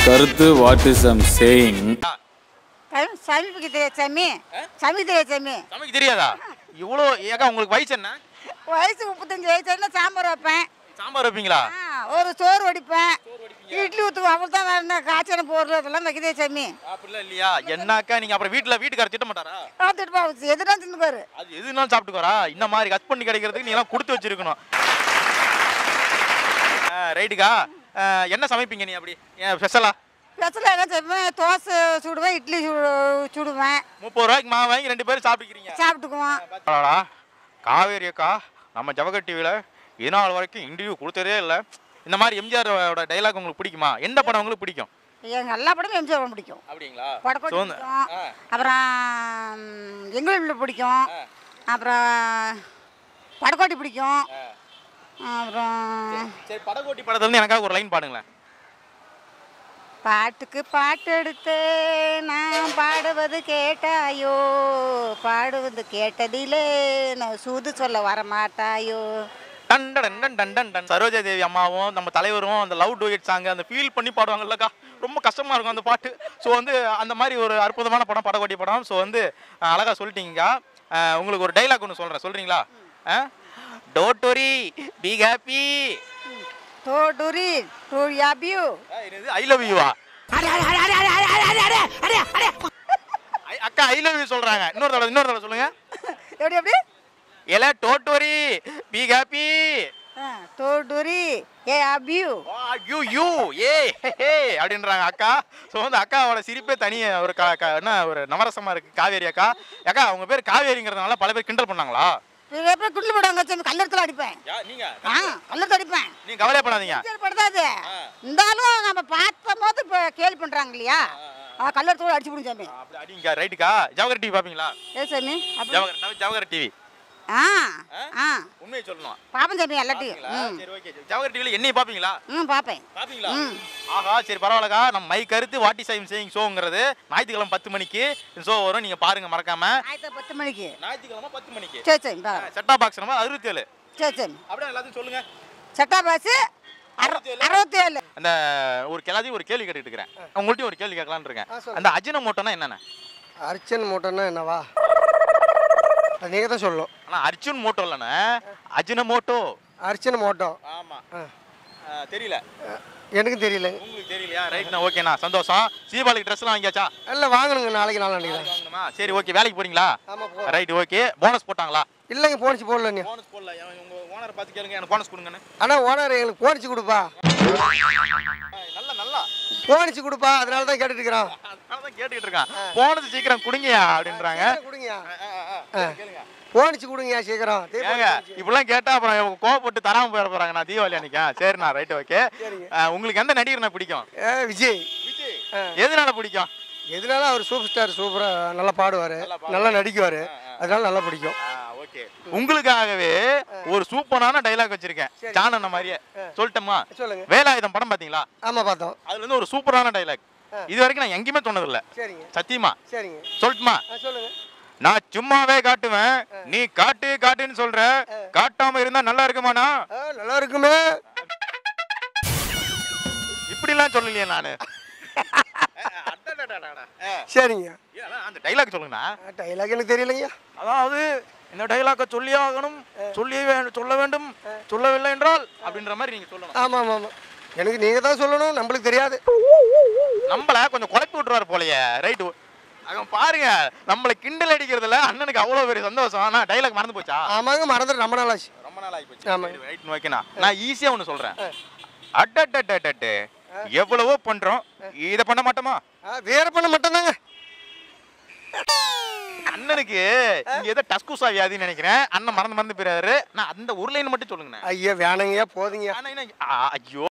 கருத்து what is I'm saying சாமி சமைக்க தெரியாது சாமி சமைக்க தெரியாது சாமி நமக்கு தெரியாதா இவ்வளோ ஏக்கா உங்களுக்கு வயசு என்ன வயசு முப்பத்தஞ்சு வயசுல சாம்பார் வைப்பேன் சாம்பார் வைப்பீங்களா ஆ, ஒரு சோறு வடிப்பேன் இட்லி ஊற்றுவோம் அவ்வளோ தான் வேறு என்ன காய்ச்சல் போடுறது அதெல்லாம் வைக்க தெரியாது சாமி அப்படிலாம் இல்லையா என்னக்கா நீங்க அப்புறம் வீட்டுல வீட்டுக்கார திட்ட மாட்டாரா பார்த்துட்டு பா எதுனா தின்னுக்காரு அது எதுனாலும் சாப்பிட்டுக்கோரா இந்த மாதிரி கட் பண்ணி கிடைக்கிறதுக்கு நீ எல்லாம் கொடுத்து வச்சிருக்கணும் ரைட்டுக்கா என்ன சமைப்பீங்க நீ அப்படி ஏன் ஸ்பெஷலா ஸ்பெஷலாக என்ன செய்வேன் தோசை சுடுவேன் இட்லி சுடு சுடுவேன் முப்பது ரூபாய்க்கு மாவு வாங்கி ரெண்டு பேரும் சாப்பிட்டுக்கிறீங்க சாப்பிட்டுக்குவோம் அடடா, காவேரி அக்கா நம்ம ஜவகர் டிவியில் இதனால் வரைக்கும் இன்டர்வியூ கொடுத்ததே இல்லை இந்த மாதிரி எம்ஜிஆரோட டைலாக் உங்களுக்கு பிடிக்குமா எந்த படம் உங்களுக்கு பிடிக்கும் எங்கள் எல்லா படமும் எம்ஜிஆர் படம் பிடிக்கும் அப்படிங்களா படக்கோட்டி So, வந்து- பிடிக்கும் ஆ. அப்புறம் எங்களுக்கு பிடிக்கும் அப்புறம் படக்கோட்டி பிடிக்கும் அப்புறம் சரி படகோட்டி படத்துல இருந்து எனக்காக ஒரு லைன் பாடுங்களேன் பாட்டுக்கு பாட்டு எடுத்து நான் பாடுவது கேட்டாயோ பாடுவது கேட்டதிலே நான் சூது சொல்ல வரமாட்டாயோ டன் டன் டன் டன் டன் டன் சரோஜா தேவி அம்மாவும் நம்ம தலைவரும் அந்த லவ் டூயட் சாங் அந்த ஃபீல் பண்ணி பாடுவாங்கல்லக்கா ரொம்ப கஷ்டமா இருக்கும் அந்த பாட்டு ஸோ வந்து அந்த மாதிரி ஒரு அற்புதமான படம் படகோட்டி படம் ஸோ வந்து அஹ், அழகா சொல்லிட்டீங்க அஹ், உங்களுக்கு ஒரு டைலாக் ஒன்று சொல்றேன் சொல்றீங்களா டோட் ஒரி பி ஹாப்பி தோடுரி டூ யாபியூ ஐ லவ் யூவா அக்கா ஐ லவ் யூ சொல்றாங்க இன்னொரு தடவை இன்னொரு தடவை சொல்லுங்க எப்படி எப்படி எல டோட்டோரி பி ஹாப்பி தோடுரி ஏ அபியூ யூ யூ ஏ ஹே அப்படின்றாங்க அக்கா ஸோ வந்து அக்காவோட சிரிப்பே தனி ஒரு கா கா- என்ன ஒரு நவரசமா இருக்கு காவேரி அக்கா அக்கா அவங்க பேர் காவேரிங்கிறதுனால பல பேர் கிண்டல் பண்ணாங்களா எப்படி குண்டு போடுவாங்க சாமி கல்லறத்துல அடிப்பேன் நீங்க ஆ கல்லறத்துல அடிப்பேன் நீங்க கவலையே பண்ணாதீங்க எம்ஜிஆர் படுதாது இருந்தாலும் நம்ம பார்த்த போது இப்போ கேள்வி பண்ணுறாங்க இல்லையா கல்லறத்தோடு அடிச்சு விடும் சாமி அப்படி அடிங்க ரைட்டுக்கா ஜவஹர் டிவி பாப்பீங்களா ஏ சாமி அப்படி ஜவஹர் ஜவஹர் டிவி ஆ ஆ உண்மையை சொல்லணும் பாப்பேன் சாமி எல்லாத்தையும் ம் சரி ஓகே ஜவஹர் டிவில என்னைய பாப்பீங்களா ம் பார்ப்பேன் பாப்பீங்களா ம். ஆஹா சரி பரவாயில்லக்கா நம்ம மை கருத்து வாட்டி சைம் சேயிங் ஷோங்கிறது ஞாயிற்றுக்கிழமை பத்து மணிக்கு ஷோ வரும் நீங்க பாருங்க மறக்காம ஆயிரத்தி பத்து மணிக்கு ஞாயிற்றுக்கிழமை பத்து மணிக்கு சரி சரி பா செட்டா பாக்ஸ் நம்பர் அறுபத்தி ஏழு சரி சரி அப்படியே எல்லாத்தையும் சொல்லுங்க சட்டா பாசு அறுபத்தி ஏழு அந்த ஒரு எல்லாத்தையும் ஒரு கேள்வி கேட்டுட்டு இருக்கிறேன் உங்கள்ட்டையும் ஒரு கேள்வி கேட்கலான்னு இருக்கேன் அந்த அஜினமோட்டோனா என்னென்ன அர்ச்சன் மூட்டைன்னா என்னவா அது நீங்கள் தான் சொல்லணும் ஆனா அர்ஜுன் மோட்டோ இல்லைண்ணே அஜினமோட்டோ அர்ச்சன் மோட்டோ ஆமா ஆ. தெரியல எனக்கும் தெரியல உங்களுக்கு தெரியலையா ரைட்ண்ணா ஓகேண்ணா சந்தோஷம் தீபாவளிக்கு ட்ரெஸ்லாம் வாங்கியாச்சா இல்லை வாங்கணுங்க நாளைக்கு நாளாண்டிக்கு தான் வாங்கணுமா சரி ஓகே வேலைக்கு போறீங்களா ஆமாம் போ ரைட் ஓகே போனஸ் போட்டாங்களா இல்லைங்க போனிச்சு போடல நீ போனஸ் போடல உங்க ஓனரை பார்த்து கேளுங்க எனக்கு போனஸ் கொடுங்கன்னு ஆனால் ஓனர் எங்களுக்கு போனிச்சு கொடுப்பா நல்லா நல்லா போனிச்சு கொடுப்பா அதனால தான் கேட்டுட்டு இருக்கிறோம் அதனால தான் கேட்டுக்கிட்டு இருக்கான் போனஸ் சீக்கிரம் கொடுங்கயா அப்படின்றாங்க கொடுங்கயா கேளுங்க போனிச்சு கொடுங்கயா சீக்கிரம் தீபாவளி ஏங்க வந்துச்சு. இப்படிலாம் கேட்டா அப்புறம் இவங்க கோவப்பட்டு தராம போயிட போறாங்க நான் தீபாவளி அன்னைக்கா சரிண்ணா ரைட் ஓகே சரிங்க. உங்களுக்கு எந்த நடிகர்னா பிடிக்கும் ஏ விஜய் விஜய் ஆ. எதனால பிடிக்கும் எதனால அவர் சூப்பர் ஸ்டார் சூப்பராக நல்லா பாடுவார் நல்லா நடிக்குவார் அதனால நல்லா பிடிக்கும் ஓகே உங்களுக்காகவே ஒரு சூப்பரான டைலாக் வச்சிருக்கேன் சாணன மாதிரியே சொல்லட்டுமா சொல்லுங்க வேலாயுதம் படம் பாத்தீங்களா ஆமாம் பார்த்தோம் அதுல இருந்து ஒரு சூப்பரான டைலாக் இது வரைக்கும் நான் எங்கேயுமே சொன்னதில்ல சரிங்க சத்தியமா சரிங்க சொல்லட்டுமா ஆ சொல்லுங்க நான் சும்மாவே காட்டுவேன் நீ காட்டு காட்டுன்னு சொல்ற காட்டாம இருந்தா நல்லா இருக்குமாண்ணா ஆ நல்லா இருக்குமே இப்படிலாம் சொல்லலையே நானு சரிங்க அந்த டைலாக் சொல்லுங்கண்ணா டைலாக் எனக்கு தெரியலைங்க அதாவது இந்த டைலாக்கை சொல்லியே ஆகணும் சொல்லி வே- சொல்ல வேண்டும் சொல்லவில்லை என்றால் அப்படின்ற மாதிரி நீங்க சொல்லணும் ஆமாம் ஆமாம் ஆமாம் எனக்கு நீங்கள் தான் சொல்லணும் நம்மளுக்கு தெரியாது நம்மள கொஞ்சம் குழப்பி விட்டுருவாரு போலயே ரைட்டு அவன் பாருங்க நம்மளை கிண்டல் அடிக்கிறதுல அண்ணனுக்கு அவ்வளோ பெரிய சந்தோஷம் ஆனால் டைலாக் மறந்து போச்சா ஆமாங்க மறந்துட்டு ரொம்ப நாள் ஆச்சு ரொம்ப நாள் ஆகி போச்சு ஆமாங்க. ரைட் ஓகேண்ணா நான் ஈஸியாக ஒன்று சொல்கிறேன் அட்டட்டட்டட்டு எவ்வளவோ பண்ணுறோம் இதை பண்ண மாட்டோமா ஆ வேற பண்ண மட்டும்தாங்க அண்ணனுக்கு இங்க ஏதோ டஸ்குசா வியாதின்னு நினைக்கிறேன் அண்ணன் மறந்து மறந்து போயிறாரு நான் அந்த ஒரு லைன் மட்டும் சொல்லுங்கண்ணே ஐயா வேணாங்கய்யா போதுங்கய்யா ஆனா என்ன- ஆ, ஐயோ